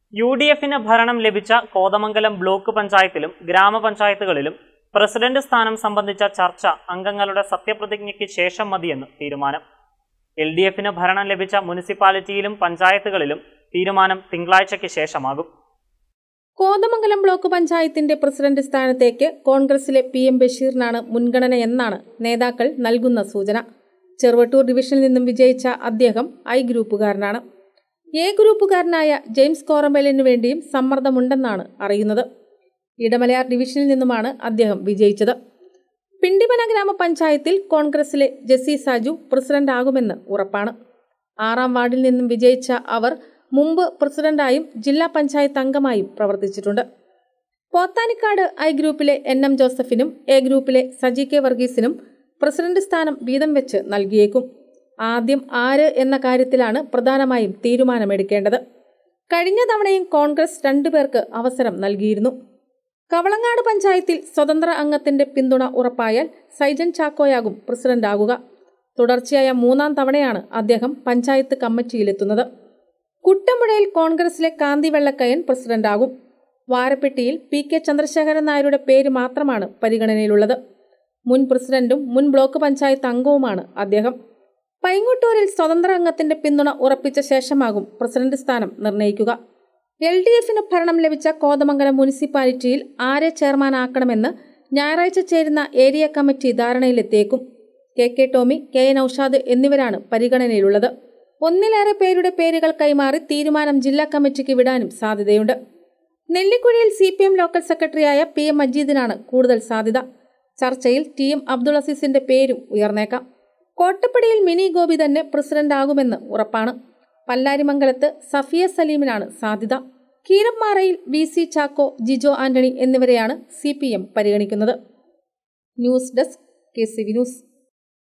U D എഫിന് ഭരണം ലഭിച്ച കോതമംഗലം ബ്ലോക്ക് പഞ്ചായത്തിലും ഗ്രാമപഞ്ചായത്തുകളിലും പ്രസിഡന്റ് സ്ഥാനം സംബന്ധിച്ച ചർച്ച അംഗങ്ങളുടെ സത്യപ്രതിജ്ഞയ്ക്ക് ശേഷം മതിയെന്ന് തീരുമാനം എൽ ഡി എഫിന് ഭരണം ലഭിച്ച മുനിസിപ്പാലിറ്റിയിലും പഞ്ചായത്തുകളിലും തീരുമാനം തിങ്കളാഴ്ചയ്ക്ക് ശേഷമാകും കോതമംഗലം ബ്ലോക്ക് പഞ്ചായത്തിന്റെ പ്രസിഡന്റ് സ്ഥാനത്തേക്ക് കോൺഗ്രസിലെ പി എം ബഷീറിനാണ് മുൻഗണന എന്നാണ് നേതാക്കൾ നൽകുന്ന സൂചന ചെറുവട്ടൂർ ഡിവിഷനിൽ നിന്നും വിജയിച്ച അദ്ദേഹം ഐ ഗ്രൂപ്പുകാരനാണ് എ ഗ്രൂപ്പുകാരനായ ജെയിംസ് കോറമ്പലിനു വേണ്ടിയും സമ്മർദ്ദമുണ്ടെന്നാണ് അറിയുന്നത് ഇടമലയാർ ഡിവിഷനിൽ നിന്നുമാണ് അദ്ദേഹം വിജയിച്ചത് പിണ്ടിമന ഗ്രാമപഞ്ചായത്തിൽ കോൺഗ്രസിലെ ജെസ്സി സാജു പ്രസിഡന്റ് ആകുമെന്ന് ഉറപ്പാണ് ആറാം വാർഡിൽ നിന്നും വിജയിച്ച അവർ മുമ്പ് പ്രസിഡന്റായും ജില്ലാ പഞ്ചായത്ത് അംഗമായും പ്രവർത്തിച്ചിട്ടുണ്ട് പോത്താനിക്കാട് ഐ ഗ്രൂപ്പിലെ എൻ എം ജോസഫിനും എ ഗ്രൂപ്പിലെ സജി കെ വർഗീസിനും പ്രസിഡന്റ് സ്ഥാനം വീതം വെച്ച് നൽകിയേക്കും ആദ്യം ആര് എന്ന കാര്യത്തിലാണ് പ്രധാനമായും തീരുമാനമെടുക്കേണ്ടത് കഴിഞ്ഞ തവണയും കോൺഗ്രസ് രണ്ടുപേർക്ക് അവസരം നൽകിയിരുന്നു കവളങ്ങാട് പഞ്ചായത്തിൽ സ്വതന്ത്ര അംഗത്തിന്റെ പിന്തുണ ഉറപ്പായാൽ സൈജൻ ചാക്കോയാകും പ്രസിഡന്റാകുക തുടർച്ചയായ മൂന്നാം തവണയാണ് അദ്ദേഹം പഞ്ചായത്ത് കമ്മിറ്റിയിലെത്തുന്നത് കുട്ടമ്പുഴയിൽ കോൺഗ്രസിലെ കാന്തി വെള്ളക്കയൻ പ്രസിഡന്റാകും വാരപ്പെട്ടിയിൽ പി കെ ചന്ദ്രശേഖരൻ നായരുടെ പേര് മാത്രമാണ് പരിഗണനയിലുള്ളത് മുൻ പ്രസിഡന്റും മുൻ ബ്ലോക്ക് പഞ്ചായത്ത് അംഗവുമാണ് അദ്ദേഹം പൈങ്ങോട്ടൂരിൽ സ്വതന്ത്ര അംഗത്തിന്റെ പിന്തുണ ഉറപ്പിച്ച ശേഷമാകും പ്രസിഡന്റ് സ്ഥാനം നിർണയിക്കുക എൽ ഡി എഫിന് ഭരണം ലഭിച്ച കോതമംഗലം മുനിസിപ്പാലിറ്റിയിൽ ആരെ ചെയർമാനാക്കണമെന്ന് ഞായറാഴ്ച ചേരുന്ന ഏരിയ കമ്മിറ്റി ധാരണയിലെത്തിയേക്കും K K Tomy K N Aushad എന്നിവരാണ് പരിഗണനയിലുള്ളത് ഒന്നിലേറെ പേരുടെ പേരുകൾ കൈമാറി തീരുമാനം ജില്ലാ കമ്മിറ്റിക്ക് വിടാനും സാധ്യതയുണ്ട് നെല്ലിക്കുഴിയിൽ സി പി എം ലോക്കൽ സെക്രട്ടറിയായ പി എം മജീദിനാണ് കൂടുതൽ സാധ്യത ചർച്ചയിൽ ടി എം അബ്ദുൾ അസീസിന്റെ പേരും ഉയർന്നേക്കാം കോട്ടപ്പടിയിൽ മിനി ഗോപി തന്നെ പ്രസിഡന്റ് ആകുമെന്ന് ഉറപ്പാണ് പല്ലാരിമംഗലത്ത് സഫിയ സലീമിനാണ് സാധ്യത കീരപ്പാറയിൽ വി സി ചാക്കോ ജിജോ ആന്റണി എന്നിവരെയാണ് സി പി എം പരിഗണിക്കുന്നത് news desk K C V news